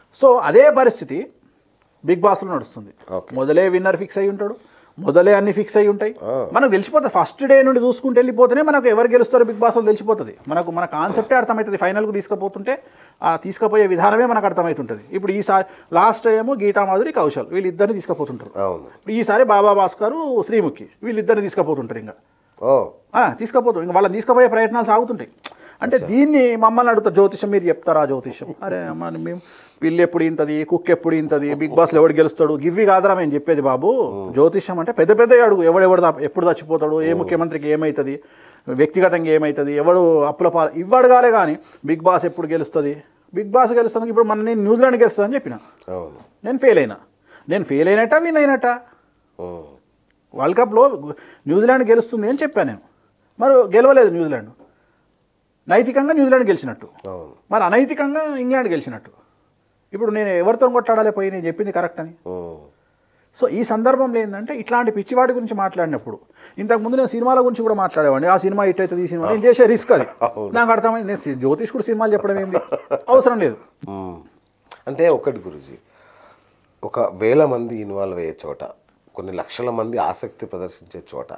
So అదే పరిస్థితి big బాస్లో నడుస్తుంది Okay. మొదలే విన్నర్ ఫిక్స్ అయి ఉంటాడు మొదలే అన్ని ఫిక్స్ అయి ఉంటాయి మనకు తెలిసిపోతుంది ఫస్ట్ డే నుండి చూసుకుంటూ వెళ్ళిపోతేనే మనకు ఎవరు గెలుస్తారో బిగ్ బాస్లో తెలిసిపోతుంది మనకు మన కాన్సెప్టే అర్థమవుతుంది ఫైనల్కు తీసుకుపోతుంటే ఆ తీసుకుపోయే విధానమే మనకు అర్థమవుతుంటుంది ఇప్పుడు ఈసారి లాస్ట్ ఏమో గీతామాధురి కౌశల్ వీళ్ళిద్దరిని తీసుకుపోతుంటారు అవును ఇప్పుడు ఈసారి బాబా భాస్కర్ శ్రీముఖి వీళ్ళిద్దరిని తీసుకుపోతుంటారు ఇంకా ఓ ఆ, తీసుకుపోతాం ఇంకా వాళ్ళని తీసుకుపోయే ప్రయత్నాలు సాగుతుంటాయి అంటే దీన్ని మమ్మల్ని అడుగుతారు జ్యోతిషం మీరు చెప్తారా జ్యోతిషం అరే అమ్మ మేము పిల్లి ఎప్పుడు ఇంతది కుక్ ఎప్పుడు ఇంతది బిగ్ బాస్లో ఎవడు గెలుస్తాడు గివ్వి కాదరా మేము చెప్పేది బాబు జ్యోతిషం అంటే పెద్ద పెద్ద అడుగు ఎవడెవడు దా- ఎప్పుడు చచ్చిపోతాడు ఏ ముఖ్యమంత్రికి ఏమవుతుంది వ్యక్తిగతంగా ఏమవుతుంది ఎవడు అప్పుల పాలు ఇవి అడగాలే కానీ బిగ్ బాస్ ఎప్పుడు గెలుస్తుంది బిగ్ బాస్ గెలుస్తుంది ఇప్పుడు మన నేను న్యూజిలాండ్ గెలుస్తుందని చెప్పిన అవును నేను ఫెయిల్ అయినా నేను ఫెయిల్ అయినట్ట విన్ అయినట్ట ఉమ్. వరల్డ్ కప్లో న్యూజిలాండ్ గెలుస్తుంది అని చెప్పాను నేను మరి గెలవలేదు న్యూజిలాండ్ నైతికంగా న్యూజిలాండ్ గెలిచినట్టు అవును మరి అనైతికంగా ఇంగ్లాండ్ గెలిచినట్టు ఇప్పుడు నేను ఎవరితో కొట్టాడాలి పోయి నేను చెప్పింది కరెక్ట్ అని ఉమ్. సో ఈ సందర్భంలో ఏంటంటే ఇట్లాంటి పిచ్చివాటి గురించి మాట్లాడినప్పుడు ఇంతకుముందు నేను సినిమాల గురించి కూడా మాట్లాడేవాడిని ఆ సినిమా ఇట్ అవుతుంది ఈ సినిమా నేను చేసే రిస్క్ అది నాకు అర్థమైంది నేను సి- జ్యోతిష్ కూడా సినిమాలు చెప్పడం ఏంది అవసరం లేదు మ్మ్. అంటే ఒకటి గురుజీ ఒక వేల మంది ఇన్వాల్వ్ అయ్యే చోట కొన్ని లక్షల మంది ఆసక్తి ప్రదర్శించే చోట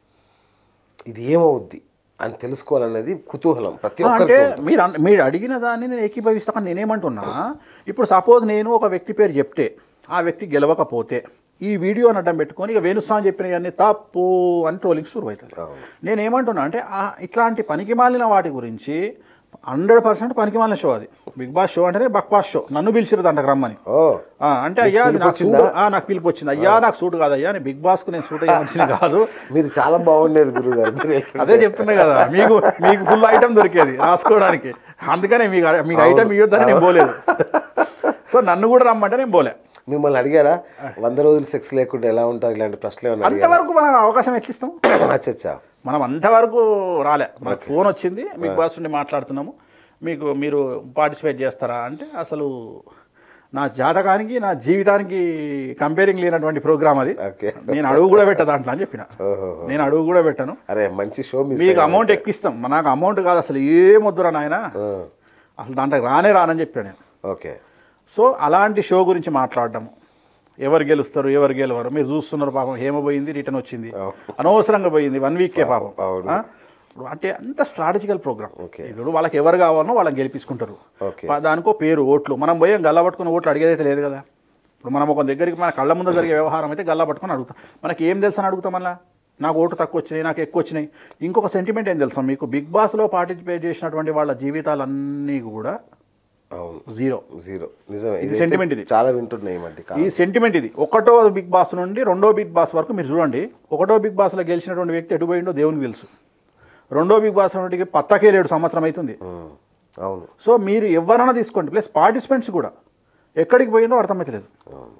ఇది ఏమవుద్ది అని తెలుసుకోవాలనేది కుతూహలం ప్రతి అంటే ఒక్కరికి మీరు అన్- మీరు అడిగిన దాన్ని నేను ఏకీభవిస్తా కానీ నేనేమంటున్నా ఇప్పుడు సపోజ్ నేను ఒక వ్యక్తి పేరు చెప్తే ఆ వ్యక్తి గెలవకపోతే ఈ వీడియోని అడ్డం పెట్టుకొని ఇక వేణుస్వామి చెప్పినవన్నీ తప్పు అని ట్రోలింగ్ షురు అవుతుంది నేను ఏమంటున్నా అంటే ఆ ఇట్లాంటి పనికి మాలిన వాటి గురించి హండ్రెడ్ పర్సెంట్ పనికి మాలిన షో అది బిగ్ బాస్ షో అంటేనే బక్వాస్ షో నన్ను పిలిచిరు దాంట్లోకి రమ్మని ఓ ఆ, అంటే అయ్యా అది నాకు సూట్ ఆ, నాకు పిలుపు వచ్చింది అయ్యా నాకు సూట్ కాదు అయ్యా నేను బిగ్ బాస్కు నేను సూట్ అయ్యే మనిషిని కాదు మీరు చాలా బాగుండేది గురువు గారు మీరు అదే చెప్తున్నా కదా మీకు మీకు ఫుల్ ఐటమ్ దొరికేది రాసుకోవడానికి అందుకనే మీకు మీకు ఐటమ్ ఇవ్వద్దని నేను పోలేదు సో నన్ను కూడా రమ్మంటే నేను పోలే మిమ్మల్ని అడిగారా వంద రోజులు సెక్స్ లేకుండా ఎలా ఉంటారు ఇలాంటి ప్రశ్నలు ఏమైనా అడిగారా అంతవరకు మనం అవకాశం ఎట్లిస్తాం అచ్చా అచ్చా మనం అంతవరకు రాలే మనకు ఫోన్ వచ్చింది బిగ్ బాస్ నుండి మాట్లాడుతున్నాము మీకు మీరు పార్టిసిపేట్ చేస్తారా అంటే అసలు నా జాతకానికి నా జీవితానికి కంపేరింగ్ లేనటువంటి ప్రోగ్రామ్ అది ఓకే నేను అడుగు కూడా పెట్ట దాంట్లో అని చెప్పిన ఓహో. నేను అడుగు కూడా పెట్టాను అరే మంచి షో మిస్ మీకు అమౌంట్ ఎక్కిస్తాం నాకు అమౌంట్ కాదు అసలు ఏం వద్దురా నాయన అసలు దాంట్లోకి రానే రానని చెప్పాను నేను ఓకే సో అలాంటి షో గురించి మాట్లాడడం ఎవరు గెలుస్తారు ఎవరు గెలవరు మీరు చూస్తున్నారు పాపం హేమ పోయింది రిటర్న్ వచ్చింది అనవసరంగా పోయింది వన్ వీక్కే పాపం అవును. ఆ? ఇప్పుడు అంటే అంత స్ట్రాటజికల్ ప్రోగ్రామ్ Okay. ఇప్పుడు వాళ్ళకి ఎవరు కావాలనో వాళ్ళని గెలిపించుకుంటారు Okay. పా- దానికో పేరు ఓట్లు మనం పోయి గల్లా పట్టుకుని ఓట్లు అడిగేదైతే లేదు కదా ఇప్పుడు మనం ఒక దగ్గరికి మన కళ్ళ ముందు జరిగే వ్యవహారం అయితే గల్లా పట్టుకొని అడుగుతాం మనకి ఏం తెలుసు అని అడుగుతాం మళ్ళా నాకు ఓటు తక్కువ వచ్చినాయి నాకు ఎక్కువ వచ్చినాయి ఇంకొక సెంటిమెంట్ ఏం తెలుసా మీకు బిగ్ బాస్లో పార్టిసిపేట్ చేసినటువంటి వాళ్ళ జీవితాలన్నీ కూడా అవును జీరో జీరో నిజమే ఇది ఇదైతే sentiment ఇది. చాలా వింటున్నాయి ఈ మధ్య ఈ కాలం. సెంటిమెంట్ ఇది ఒకటో బిగ్ బాస్ నుండి రెండో బిగ్ బాస్ వరకు మీరు చూడండి ఒకటో బిగ్ బాస్లో గెలిచినటువంటి వ్యక్తి ఎటు పోయిండో దేవునికి తెలుసు రెండో బిగ్ బాస్ నుండి పత్తకే లేడు సంవత్సరం అవుతుంది ఉమ్, అవును సో మీరు ఎవరైనా తీసుకోండి ప్లస్ పార్టిసిపెంట్స్ కూడా ఎక్కడికి పోయిందో అర్థమవుతలేదు అవును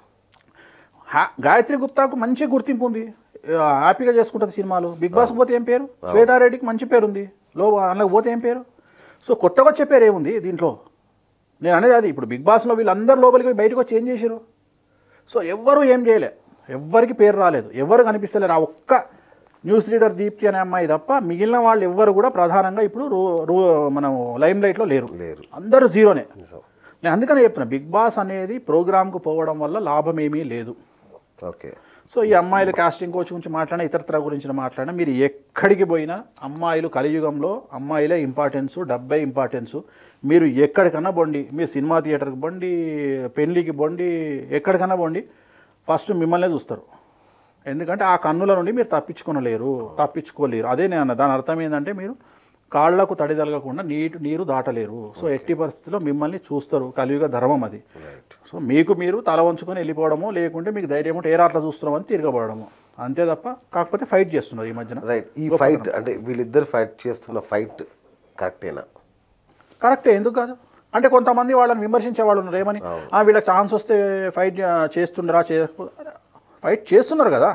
హా- గాయత్రి గుప్తాకు మంచి గుర్తింపు ఉంది ఆ, హ్యాపీగా చేసుకుంటుంది సినిమాలు బిగ్ బాస్కి పోతే ఏం పేరు శ్వేతారెడ్డికి మంచి పేరు ఉంది లో అందులోకి పోతే ఏం పేరు సో కొత్తగా వచ్చే పేరు ఏముంది దీంట్లో నేను అనేది అది ఇప్పుడు బిగ్ బాస్లో వీళ్ళందరూ లోపలికి పోయి బయటకు వచ్చి ఏం చేశారు సో ఎవ్వరూ ఏం చేయలే ఎవ్వరికి పేరు రాలేదు ఎవరు కనిపిస్తలేరు ఆ ఒక్క న్యూస్ రీడర్ దీప్తి అనే అమ్మాయి తప్ప మిగిలిన వాళ్ళు ఎవ్వరు కూడా ప్రధానంగా ఇప్పుడు రూ రూ మనం లైమ్ లైట్లో లేరు లేరు. అందరూ జీరోనే నిజం నేను అందుకనే చెప్తున్నా బిగ్ బాస్ అనేది ప్రోగ్రామ్కు పోవడం వల్ల లాభం ఏమీ లేదు ఓకే సో ఈ అమ్మాయిలు కాస్టింగ్ కోచ్ గురించి మాట్లాడినా ఇతరత్ర గురించి మాట్లాడినా మీరు ఎక్కడికి పోయినా అమ్మాయిలు కలియుగంలో అమ్మాయిలే ఇంపార్టెన్స్ డబ్బే ఇంపార్టెన్స్ మీరు ఎక్కడికన్నా బొండి మీరు సినిమా థియేటర్కి బొండి పెళ్ళికి బొండి ఎక్కడికన్నా బొండి ఫస్ట్ మిమ్మల్నే చూస్తారు ఎందుకంటే ఆ కన్నుల నుండి మీరు తప్పించుకొనలేరు తప్పించుకోలేరు అదే నేను అన్న దాని అర్థం ఏంటంటే మీరు కాళ్లకు తడి తలగకుండా నీటి నీరు దాటలేరు సో ఎట్టి పరిస్థితుల్లో మిమ్మల్ని చూస్తారు కలియుగ ధర్మం అది సో మీకు మీరు తల వంచుకొని వెళ్ళిపోవడము లేకుంటే మీకు ధైర్యం ఉంటే ఏ రాట్లా చూస్తున్నామని తిరగబడము అంతే తప్ప కాకపోతే ఫైట్ చేస్తున్నారు ఈ మధ్యన రైట్ ఈ ఫైట్ అంటే వీళ్ళిద్దరు ఫైట్ చేస్తున్న ఫైట్ కరెక్టేనా కరెక్టే ఎందుకు కాదు అంటే కొంతమంది వాళ్ళని విమర్శించే వాళ్ళు ఉన్నారు ఏమని "ఆ, వీళ్ళకి ఛాన్స్ వస్తే ఫైట్ చేస్తుండరా చేయకపోతే ఫైట్ చేస్తున్నారు కదా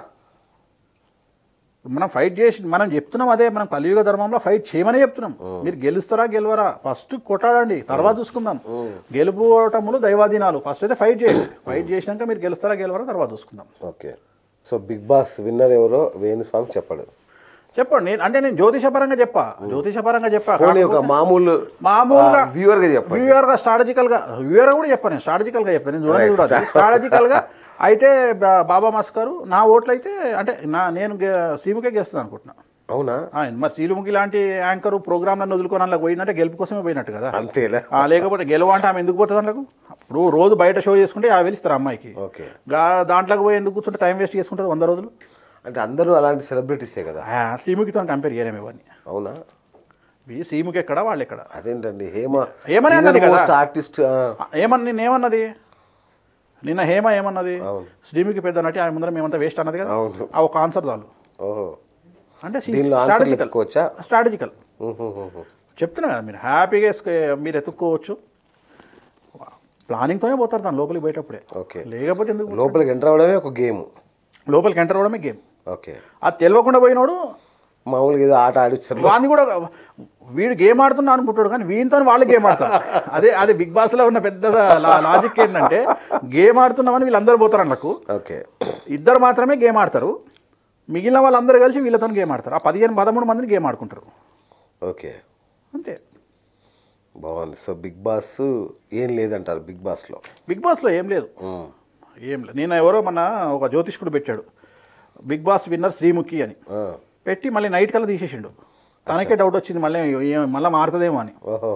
మనం ఫైట్ చేసి మనం చెప్తున్నాం అదే మనం కలియుగ ధర్మంలో ఫైట్ చేయమని చెప్తున్నాం మీరు గెలుస్తారా గెలవరా ఫస్ట్ కొట్టాడండి తర్వాత చూసుకుందాం గెలుపు ఓటములు దైవాధీనాలు ఫస్ట్ అయితే ఫైట్ చేయండి ఫైట్ చేసినాక మీరు గెలుస్తారా గెలవరా తర్వాత చూసుకుందాం okay so Big Boss winner ఎవరో వేణుస్వామి చెప్పడు చెప్పండి నేను అంటే నేను జ్యోతిషపరంగా చెప్పా జ్యోతిషపరంగా చెప్పా పోనీ ఒక మామూలు మామూలుగా వ్యూవర్గా చెప్పండి వ్యూవర్గా స్ట్రాటజికల్గా వ్యూవర్ కూడా చెప్పాను నేను స్ట్రాటజికల్గా చెప్పాను నేను చూడండి చూడాలి స్ట్రాటజికల్గా అయితే బా- బాబా మస్కరు నా ఓట్లు అయితే అంటే నా నేను గె- శ్రీముఖే గెలుస్తాను అనుకుంటున్నా అవునా ఆయన మరి శ్రీముఖి లాంటి యాంకర్ ప్రోగ్రామ్లను వదులుకొని అందులో పోయిందంటే గెలుపు కోసమే పోయినట్టు కదా అంతేనా ఆ, లేకపోతే గెలవ అంటే ఆమె ఎందుకు పోతుంది అందులోకి ఇప్పుడు రోజు బయట షో చేసుకుంటే యాభై ఇస్తారు అమ్మాయికి ఓకే గా- దాంట్లోకి పోయి ఎందుకు కూర్చుంటే టైం వేస్ట్ చేసుకుంటుంది వంద రోజులు అంటే అందరూ అలాంటి సెలబ్రిటీసే కదా ఆ, శ్రీముఖితో కంపేర్ చేయలేము ఇవన్నీ అవునా ఈ శ్రీముఖి ఎక్కడ వాళ్ళు ఎక్కడ అదేంటండి హేమ హేమనే అన్నది కదా. మోస్ట్ ఆర్టిస్ట్ ఏమన్నా నిన్న ఏమన్నది నిన్న హేమ ఏమన్నది అవును. శ్రీముఖి పెద్ద నటి ఆమె ముందర మేమంతా వేస్ట్ అన్నది కదా అవును. ఆ ఒక ఆన్సర్ చాలు ఓహో అంటే దీనిలో ఆన్సర్ ఎత్తుకోవచ్చా స్ట్రాటజికల్ ఉహుహుహు. చెప్తున్నా కదా మీరు హ్యాపీగా వేసుకు- మీరు ఎత్తుక్కోవచ్చు ప్లానింగ్తోనే పోతారు దాని లోపలికి పోయేటప్పుడే ఓకే లేకపోతే ఎందుకు లోపలికి ఎంటర్ అవడమే ఒక గేమ్ లోపలికి ఎంటర్ అవ్వడమే గేమ్ ఓకే అది తెలియకుండా పోయినోడు మామూలుగా ఏదో ఆట ఆడిచ్చారు వాడిని కూడా వీడు గేమ్ ఆడుతున్నా అనుకుంటాడు కానీ వీనితో వాళ్ళు గేమ్ ఆడతారు అదే అదే బిగ్ బాస్లో ఉన్న పెద్ద లా- లాజిక్ ఏంటంటే గేమ్ ఆడుతున్నామని వీళ్ళందరూ పోతారు అందుకు ఓకే ఇద్దరు మాత్రమే గేమ్ ఆడతారు మిగిలిన వాళ్ళందరూ కలిసి వీళ్ళతో గేమ్ ఆడతారు ఆ పదిహేను పదమూడు మందిని గేమ్ ఆడుకుంటారు ఓకే అంతే బాగుంది సో బిగ్ బాస్ ఏం లేదంటారు బిగ్ బాస్లో బిగ్ బాస్లో ఏం లేదు ఏం లేదు నేను ఎవరో మన ఒక జ్యోతిష్కుడు పెట్టాడు బిగ్ బాస్ విన్నర్ శ్రీముఖి అని పెట్టి మళ్ళీ నైట్ కల్లా తీసేసిండు తనకే డౌట్ వచ్చింది మళ్ళీ ఏం- మళ్ళీ మారుతుందేమో అని ఓహో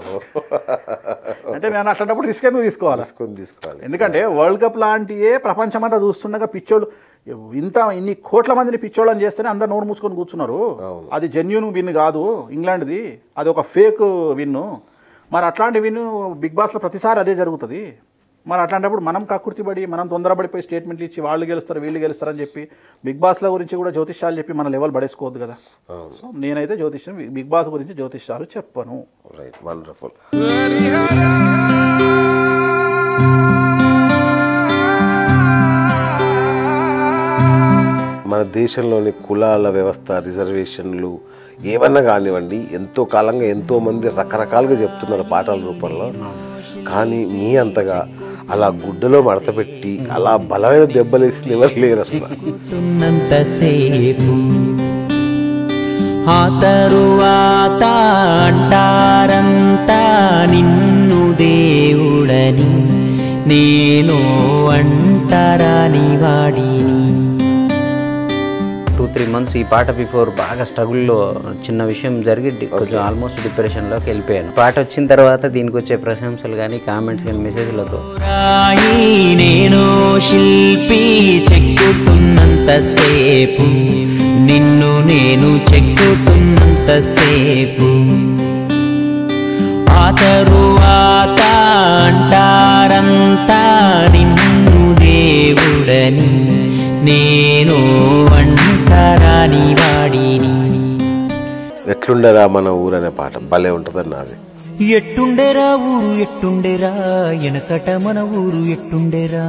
అంటే నేను అట్లాంటప్పుడు రిస్క్ ఎందుకు తీసుకోవాలి తీసుకొని తీసుకోవాలి ఎందుకంటే వరల్డ్ కప్ లాంటియే ప్రపంచమంతా చూస్తుండగా పిచ్చోళ్ళు ఇంత ఇన్ని కోట్ల మందిని పిచ్చోళ్ళని చేస్తేనే అందరు నోరు మూసుకొని కూర్చున్నారు అది జెన్యున్ విన్ కాదు ఇంగ్లాండ్ది అది ఒక ఫేక్ విన్ను మరి అట్లాంటి విన్ బిగ్ బాస్లో ప్రతిసారి అదే జరుగుతుంది మరి అట్లాంటప్పుడు మనం కక్కుర్తిపడి మనం తొందరపడిపోయి స్టేట్మెంట్లు ఇచ్చి వాళ్ళు గెలుస్తారు వీళ్ళు గెలుస్తారని చెప్పి బిగ్ బాస్ల గురించి కూడా జ్యోతిష్యాలు చెప్పి మన లెవెల్ పడేసుకోవద్దు కదా సో నేనైతే జ్యోతిష్యం బిగ్ బాస్ గురించి జ్యోతిష్యాలు చెప్పను రైట్ వండర్ఫుల్ మన దేశంలోని కులాల వ్యవస్థ రిజర్వేషన్లు ఏమన్నా కానివ్వండి ఎంతో కాలంగా ఎంతో మంది రకరకాలుగా చెప్తున్నారు పాటల రూపంలో కానీ మీ అంతగా అలా గుడ్డలో మడతపెట్టి అలా బలమైన దెబ్బలేసింది ఎవరు లేరు అసలు చిక్కుతున్నంతసేపు ఆ తరువాత అంటారంతా నిన్ను దేవుడని నేను అంటారాని వాడిని టూ త్రీ మంత్స్ ఈ పాట బిఫోర్ బాగా స్ట్రగుల్లో చిన్న విషయం జరిగి డి- కొంచెం ఆల్మోస్ట్ డిప్రెషన్లోకి వెళ్ళిపోయాను పాట వచ్చిన తర్వాత దీనికి వచ్చే ప్రశంసలు కానీ కామెంట్స్ కానీ మెసేజ్లతో రాయి నేను శిల్పి చెక్కుతున్నంతసేపు నిన్ను నేను చెక్కుతున్నంతసేపు ఆ తరువాత అంటారంతా నిన్ను దేవుడని నేను అంటారాని వాడిని ఎట్లుండరా మన ఊరు అనే పాట భలే ఉంటుందని నాది ఎట్టుండెరా ఊరు ఎట్టుండెరా ఎనకట మన ఊరు ఎట్టుండెరా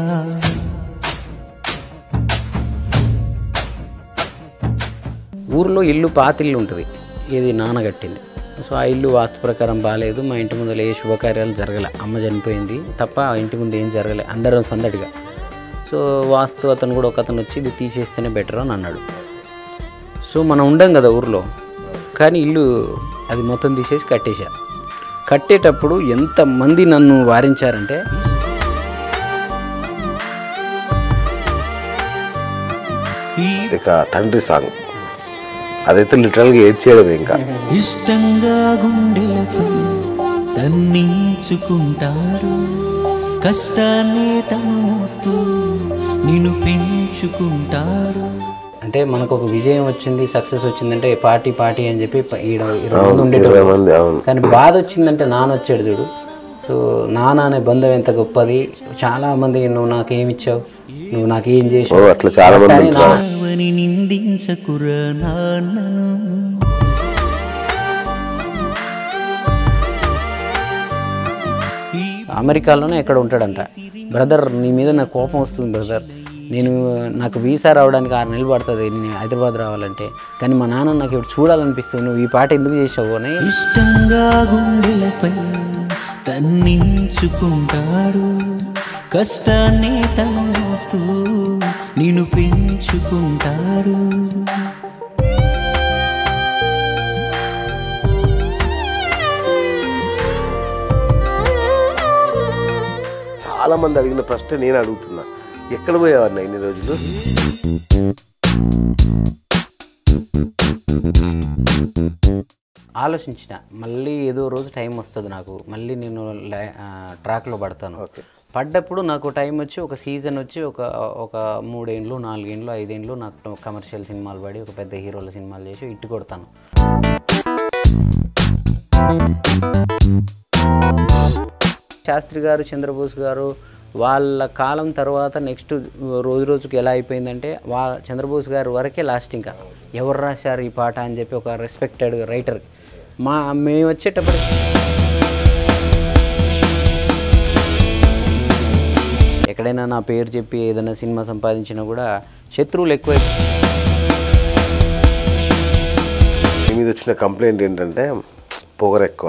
ఊర్లో ఇల్లు పాతిల్లు ఉంటుంది ఇది నాన్న కట్టింది సో ఆ ఇల్లు వాస్తు ప్రకారం బాగాలేదు మా ఇంటి ముందు ఏ శుభకార్యాలు జరగలే అమ్మ చనిపోయింది తప్ప ఆ ఇంటి ముందు ఏం జరగలే అందరం సందడిగా సో వాస్తు అతను కూడా ఒక అతను వచ్చి ఇది తీసేస్తేనే బెటర్ అని అన్నాడు సో మనం ఉండం కదా ఊర్లో కానీ ఇల్లు అది మొత్తం తీసేసి కట్టేశా కట్టేటప్పుడు ఎంతమంది నన్ను వారించారంటే ఇక తండ్రి సాంగ్ అదైతే లిటరల్గా ఏడ్ చేయడం ఇంకా ఇష్టంగా గుండెలపై తన్నించుకుంటాడు కష్టాన్ని తను మోస్తూ నిన్ను పెంచుకుంటాడు అంటే మనకు ఒక విజయం వచ్చింది సక్సెస్ వచ్చిందంటే పార్టీ పార్టీ అని చెప్పి ప- ఈడ ఇరవై మంది ఇరవై ఉండేటోళ్ళు మంది అవును కానీ బాధ వచ్చిందంటే నాన్న వచ్చాడు చూడు సో నాన్న అనే బంధం ఎంత గొప్పది చాలా మంది నువ్వు నాకేమిచ్చావు నువ్వు నాకేం ఓ చేసావు అట్లా చాలా మంది కానీ ఉంటారు నా- అవని నిందించకురా నాన్నను ఈ అమెరికాలోనే ఎక్కడ ఉంటాడంట బ్రదర్ నీ మీద నాకు కోపం వస్తుంది బ్రదర్ నేను నాకు వీసా రావడానికి ఆరు నెలలు పడుతుంది నేను హైదరాబాద్ రావాలంటే కానీ మా నాన్న నాకు ఇప్పుడు చూడాలనిపిస్తుంది నువ్వు ఈ పాట ఎందుకు చేసావు అని ఇష్టంగా గుండెలపై తన్నించుకుంటాడు కష్టాన్ని తను మోస్తూ నిన్ను పెంచుకుంటాడు చాలామంది అడిగిన ప్రశ్న నేను అడుగుతున్నా ఎక్కడ పోయేవాడిని ఇన్ని రోజులు ఆలోచించిన మళ్ళీ ఏదో రోజు టైం వస్తుంది నాకు మళ్ళీ నేను లై- ఆ, ట్రాక్లో పడతాను పడ్డప్పుడు నాకు టైం వచ్చి ఒక సీజన్ వచ్చి ఒక ఒక మూడేండ్లు నాలుగేండ్లు ఐదేండ్లు నాకు కమర్షియల్ సినిమాలు పడి ఒక పెద్ద హీరోల సినిమాలు చేసి ఇట్టు కొడతాను శాస్త్రి గారు చంద్రబోస్ గారు వాళ్ళ కాలం తర్వాత నెక్స్ట్ రోజు రోజుకి ఎలా అయిపోయిందంటే వా చంద్రబోస్ గారు వరకే లాస్ట్ ఇంకా ఎవరు రాశారు ఈ పాట అని చెప్పి ఒక రెస్పెక్టెడ్ రైటర్ మా మేము వచ్చేటప్పుడు ఎక్కడైనా నా పేరు చెప్పి ఏదైనా సినిమా సంపాదించినా కూడా శత్రువులు ఎక్కువ మీ మీద వచ్చిన కంప్లైంట్ ఏంటంటే పొగరు ఎక్కువ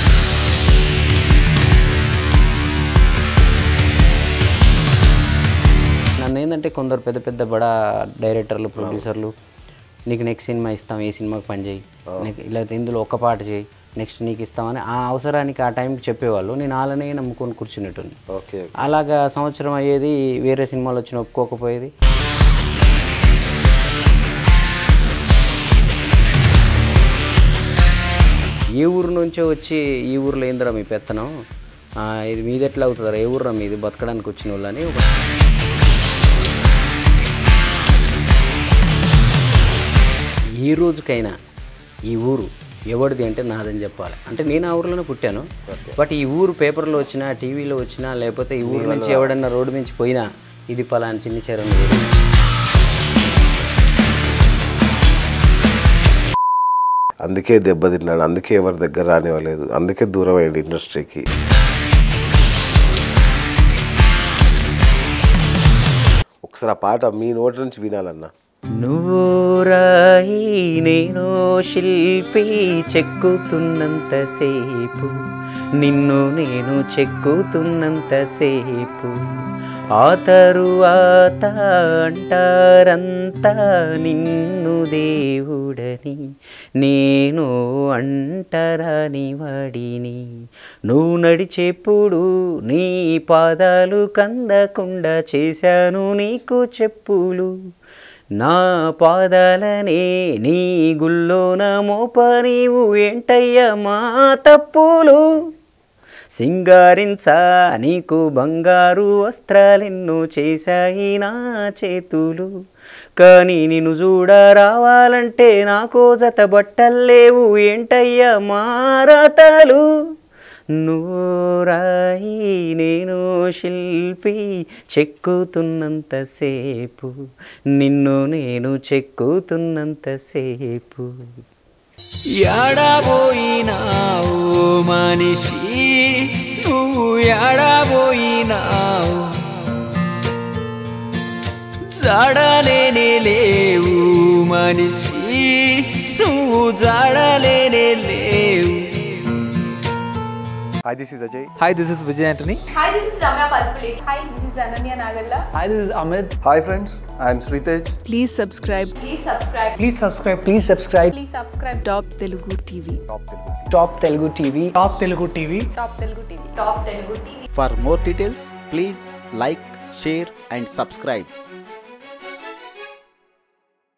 నన్ను ఏంటంటే కొందరు పెద్ద పెద్ద బడా డైరెక్టర్లు ప్రొడ్యూసర్లు నీకు నెక్స్ట్ సినిమా ఇస్తాం ఏ సినిమాకి పని చేయి నీకు ఇలా ఇందులో ఒక పాట చేయి నెక్స్ట్ నీకు ఇస్తామని ఆ అవసరానికి ఆ టైంకి చెప్పేవాళ్ళు నేను వాళ్ళనే నమ్ముకొని కూర్చునేటోని ఓకే అలాగా సంవత్సరం అయ్యేది వేరే సినిమాలు వచ్చిన ఒప్పుకోకపోయేది ఏ ఊరు నుంచో వచ్చి ఈ ఊర్లో ఏందిరా మీ పెత్తనం ఆ, ఇది మీది ఎట్లా అవుతుందా ఏ ఊర్రా మీది బతకడానికి వచ్చిన వాళ్ళని ఒక ఈ రోజుకైనా ఈ ఊరు ఎవరిది అంటే నాదని చెప్పాలి అంటే నేను ఆ ఊర్లోనే పుట్టాను బట్ ఈ ఊరు పేపర్లో వచ్చినా టీవీలో వచ్చినా లేకపోతే ఈ ఊరు నుంచి ఎవడన్నా రోడ్డు నుంచి పోయినా ఇది పలానా చిన్న చెరువు ఊరు. అందుకే దెబ్బతిన్నాడు అందుకే ఎవరి దగ్గర రానివ్వలేదు అందుకే దూరం అయ్యాడు ఇండస్ట్రీకి ఒకసారి ఆ పాట మీ నోటి నుంచి వినాలన్నా నువ్వు రాయి నేను శిల్పి చెక్కుతున్నంతసేపు నిన్ను నేను చెక్కుతున్నంతసేపు ఆ తరువాత అంటారంతా నిన్ను దేవుడని నేను అంటరాని వాడిని నువ్వు నడిచేప్పుడు నీ పాదాలు కందకుండా చేశాను నీకు చెప్పులు నా పాదాలనే నీ గుల్లోన మోప నీవు ఏంటయ్యా మా తప్పులు సింగారించా నీకు బంగారు వస్త్రాలెన్నో చేశాయి నా చేతులు కానీ నిన్ను చూడ రావాలంటే నాకో జత బట్టల్లేవు ఏంటయ్యా మారతలు నువ్వు రాయి నేను శిల్పి చెక్కుతున్నంతసేపు నిన్ను నేను చెక్కుతున్నంతసేపు ఎడబోయినావు మనిషి నువ్వు ఎడబోయినావు జడలేనే లేవు మనిషి నువ్వు జడలేనే లేవు Hi, this is Ajay. Hi, this is Vijay Anthony. Hi, this is Ramya Palpulate. Hi, this is Ananya Nagalla. Hi, this is Amit. Hi, friends. I am Sritej. Please subscribe Please subscribe. Please subscribe. Please subscribe. Please subscribe. Top Telugu TV. Top Telugu TV. Top Telugu TV. Top Telugu TV. Top Telugu TV. For more details, please like, share, and subscribe.